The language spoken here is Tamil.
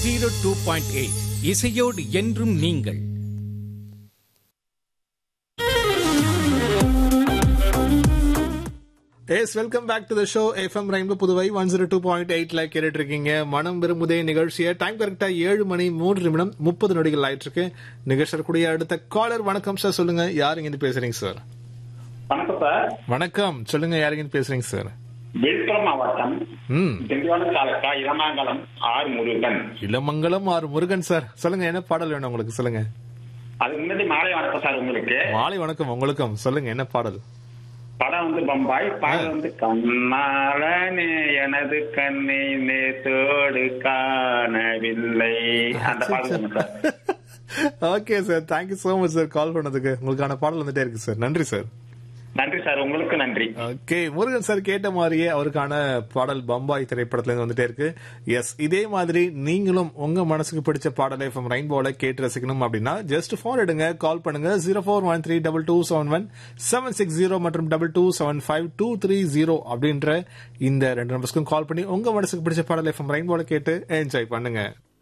ஜீரோ டூ பாயிண்ட் எயிட் இசையோடு என்றும் நீங்கள் yes welcome back to the show FM rainbow Puduvai one zero two point எயிட்ல கேட்டுட்டு இருக்கீங்க மனம் விரும்புதே நிகழ்ச்சியை டைம் கரெக்டா ஏழு மணி மூன்று நிமிடம் முப்பது நொடிகள் ஆயிட்டு இருக்கு நிகழ்ச்சி கூடிய அடுத்த காலர் வணக்கம் சார் சொல்லுங்க யாருங்க இருந்து பேசுறீங்க சார் வணக்கம் சார் வணக்கம் சொல்லுங்க யாருங்க இருந்து பேசுறீங்க சார் விழுப்புரம் மாவட்டம் ம் திண்டிவனம் தாலுக்கா இளமாங்கலம் ஆர் முருகன் இளமங்கலம் ஆறு முருகன் சார் சொல்லுங்க என்ன பாடல் வேணும் உங்களுக்கு சொல்லுங்க அதுக்கு முன்னாடி மாலை வணக்கம் சார் உங்களுக்கு மாலை வணக்கம் உங்களுக்கும் சொல்லுங்க என்ன பாடல் படம் வந்து பம்பாய் பாடல் வந்து கண்ணாளனே எனது கண்ணை நேத்தோடு காணவில்லை அந்த பாடல் ஒண்ணு sir okay sir thank you so much sir call பண்ணதுக்கு உங்களுக்கான பாடல் வந்துட்டே இருக்கு சார் நன்றி சார் நன்றி சார் உங்களுக்கு நன்றி ஓகே முருகன் சார் கேட்ட மாதிரியே அவருக்கான பாடல் பம்பாய் திரைப்படத்துல இருந்து வந்துட்டே இருக்கு எஸ் இதே மாதிரி நீங்களும் உங்க மனசுக்கு பிடிச்ச பாடலை ஃப்ரம் ரெயின்போல கேட்டு ரசிக்கணும் அப்படின்னா ஜஸ்ட் ஃபோன் எடுங்க கால் பண்ணுங்க zero four one three double two seven one seven six zero மற்றும் double two seven five two three zero அப்படின்ற இந்த ரெண்டு நம்பர்ஸ்க்கும் கால் பண்ணி உங்க மனசுக்கு பிடிச்ச பாடலை ஃப்ரம் ரெயின்போல கேட்டு என்ஜாய் பண்ணுங்க